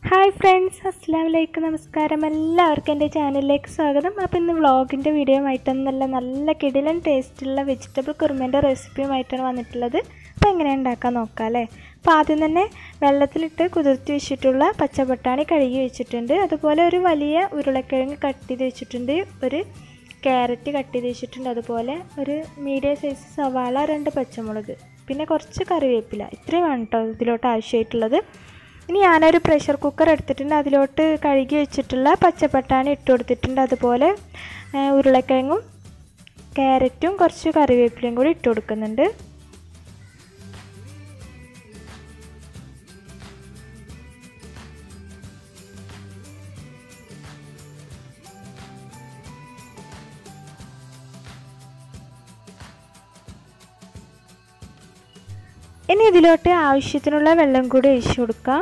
hi friends അസ്സാം വലൈക്കും നമസ്കാരം എല്ലാവർക്കും എൻ്റെ ചാനലിലേക്ക് സ്വാഗതം അപ്പോൾ ഇന്ന് വ്ളോഗിൻ്റെ വീഡിയോ ആയിട്ടൊന്നല്ല നല്ല കിടിലൻ ടേസ്റ്റുള്ള വെജിറ്റബിൾ കുറുമേൻ്റെ റെസിപ്പിയുമായിട്ടാണ് വന്നിട്ടുള്ളത് അപ്പോൾ എങ്ങനെയാണ് ഉണ്ടാക്കാൻ നോക്കാം അല്ലേ അപ്പോൾ ആദ്യം തന്നെ വെള്ളത്തിലിട്ട് കുതിർത്തി വെച്ചിട്ടുള്ള പച്ചപ്പട്ടാണി കഴുകി വെച്ചിട്ടുണ്ട് അതുപോലെ ഒരു വലിയ ഉരുളക്കിഴങ്ങ് കട്ട് ചെയ്ത് വെച്ചിട്ടുണ്ട് ഒരു ക്യാരറ്റ് കട്ട് ചെയ്ത് വെച്ചിട്ടുണ്ട് അതുപോലെ ഒരു മീഡിയം സൈസ് സവാള രണ്ട് പച്ചമുളക് പിന്നെ കുറച്ച് കറിവേപ്പില ഇത്രയും വേണം കേട്ടോ ഇതിലോട്ട് ആവശ്യമായിട്ടുള്ളത് ഇനി ഞാനൊരു പ്രഷർ കുക്കർ എടുത്തിട്ടുണ്ട് അതിലോട്ട് കഴുകി വെച്ചിട്ടുള്ള പച്ചപ്പട്ടാണി ഇട്ട് കൊടുത്തിട്ടുണ്ട് അതുപോലെ ഉരുളക്കിഴങ്ങും ക്യാരറ്റും കുറച്ച് കറിവേപ്പിലയും കൂടി ഇട്ട് കൊടുക്കുന്നുണ്ട് ഇനി ഇതിലോട്ട് ആവശ്യത്തിനുള്ള വെള്ളം കൂടി ഒഴിച്ചു കൊടുക്കാം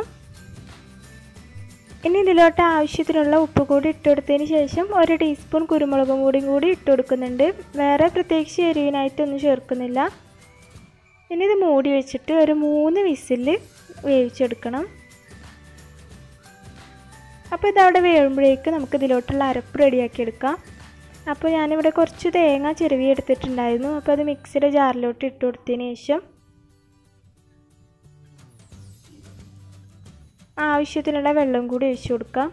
ഇനി ഇതിലോട്ട് ആവശ്യത്തിനുള്ള ഉപ്പ് കൂടി ഇട്ട് കൊടുത്തതിന് ശേഷം ഒരു ടീസ്പൂൺ കുരുമുളകും കൂടിയും കൂടി ഇട്ട് കൊടുക്കുന്നുണ്ട് വേറെ പ്രത്യേകിച്ച് എരിവിനായിട്ടൊന്നും ചേർക്കുന്നില്ല ഇനി ഇത് മൂടി വെച്ചിട്ട് ഒരു മൂന്ന് വിസിൽ വേവിച്ചെടുക്കണം അപ്പോൾ ഇതവിടെ വേവുമ്പോഴേക്ക് നമുക്ക് ഇതിലോട്ടുള്ള അരപ്പ് റെഡിയാക്കി എടുക്കാം അപ്പോൾ ഞാനിവിടെ കുറച്ച് തേങ്ങ ചിരവി എടുത്തിട്ടുണ്ടായിരുന്നു അപ്പോൾ അത് മിക്സിയുടെ ജാറിലോട്ട് ഇട്ട് കൊടുത്തതിന് ശേഷം ആവശ്യത്തിനുള്ള വെള്ളം കൂടി ഒഴിച്ചു കൊടുക്കാം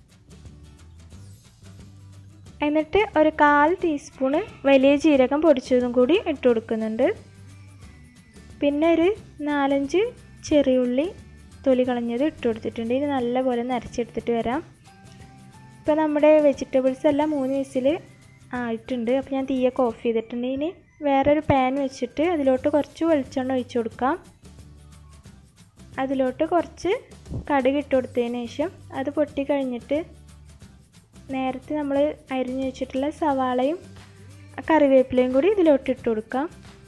എന്നിട്ട് ഒരു കാൽ ടീസ്പൂണ് വലിയ ജീരകം പൊടിച്ചതും കൂടി ഇട്ട് കൊടുക്കുന്നുണ്ട് പിന്നെ ഒരു നാലഞ്ച് ചെറിയുള്ളി തൊലി കളഞ്ഞത് ഇട്ട് കൊടുത്തിട്ടുണ്ട് ഇനി നല്ലപോലെ നരച്ചെടുത്തിട്ട് വരാം ഇപ്പോൾ നമ്മുടെ വെജിറ്റബിൾസ് എല്ലാം മൂന്ന് വിസിൽ ആയിട്ടുണ്ട് അപ്പോൾ ഞാൻ തീയൊക്കെ ഓഫ് ചെയ്തിട്ടുണ്ട് ഇനി വേറൊരു പാൻ വെച്ചിട്ട് അതിലോട്ട് കുറച്ച് വെളിച്ചെണ്ണ ഒഴിച്ചു കൊടുക്കാം അതിലോട്ട് കുറച്ച് കടുക് ഇട്ട് കൊടുത്തതിന് ശേഷം അത് പൊട്ടി കഴിഞ്ഞിട്ട് നേരത്തെ നമ്മൾ അരിഞ്ഞു വെച്ചിട്ടുള്ള സവാളയും കറിവേപ്പിലയും കൂടി ഇതിലോട്ട് ഇട്ട് കൊടുക്കാം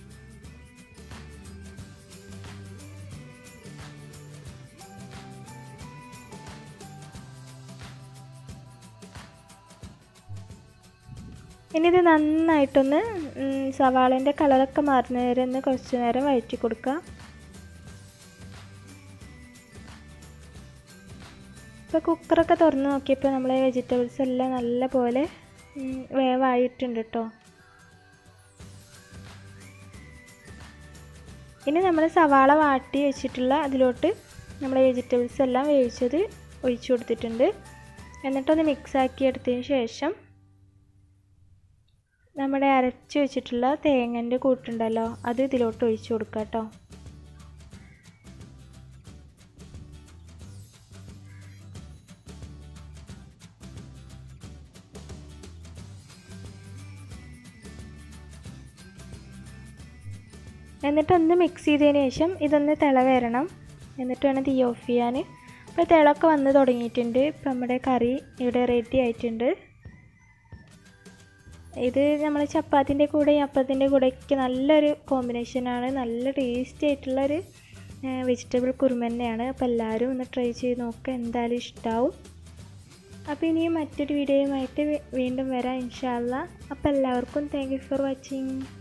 ഇനി ഇത് നന്നായിട്ടൊന്ന് സവാളേൻ്റെ കളറൊക്കെ മാറുന്ന വരെ ഒന്ന് കുറച്ച് നേരം വഴറ്റി കൊടുക്കാം ഇപ്പോൾ കുക്കറൊക്കെ തുറന്ന് നോക്കിയപ്പോൾ നമ്മളെ വെജിറ്റബിൾസ് എല്ലാം നല്ല പോലെ വേവായിട്ടുണ്ട് കേട്ടോ ഇനി നമ്മൾ സവാള വാട്ടി വെച്ചിട്ടുള്ള അതിലോട്ട് നമ്മളെ വെജിറ്റബിൾസ് എല്ലാം വേവിച്ചത് ഒഴിച്ചു കൊടുത്തിട്ടുണ്ട് എന്നിട്ടൊന്ന് മിക്സ് ആക്കി എടുത്തതിന് ശേഷം നമ്മുടെ അരച്ച് വെച്ചിട്ടുള്ള തേങ്ങൻ്റെ കൂട്ടുണ്ടല്ലോ അത് ഇതിലോട്ട് ഒഴിച്ചു കൊടുക്കാം കേട്ടോ എന്നിട്ട് ഒന്ന് മിക്സ് ചെയ്തതിന് ശേഷം ഇതൊന്ന് തിള വരണം എന്നിട്ട് വേണം തീ ഓഫ് ചെയ്യാൻ ഇപ്പോൾ തിളമൊക്കെ വന്ന് തുടങ്ങിയിട്ടുണ്ട് ഇപ്പം നമ്മുടെ കറി ഇവിടെ റെഡി ആയിട്ടുണ്ട് ഇത് നമ്മൾ ചപ്പാത്തിൻ്റെ കൂടെ അപ്പത്തിൻ്റെ കൂടെയൊക്കെ നല്ലൊരു കോമ്പിനേഷനാണ് നല്ല ടേസ്റ്റി ആയിട്ടുള്ളൊരു വെജിറ്റബിൾ കുറുമ തന്നെയാണ് അപ്പോൾ എല്ലാവരും ഒന്ന് ട്രൈ ചെയ്ത് നോക്കുക എന്തായാലും ഇഷ്ടമാവും അപ്പോൾ ഇനിയും മറ്റൊരു വീഡിയോയുമായിട്ട് വീണ്ടും വരാം ഇൻഷാല്ല അപ്പോൾ എല്ലാവർക്കും താങ്ക് യു ഫോർ വാച്ചിങ്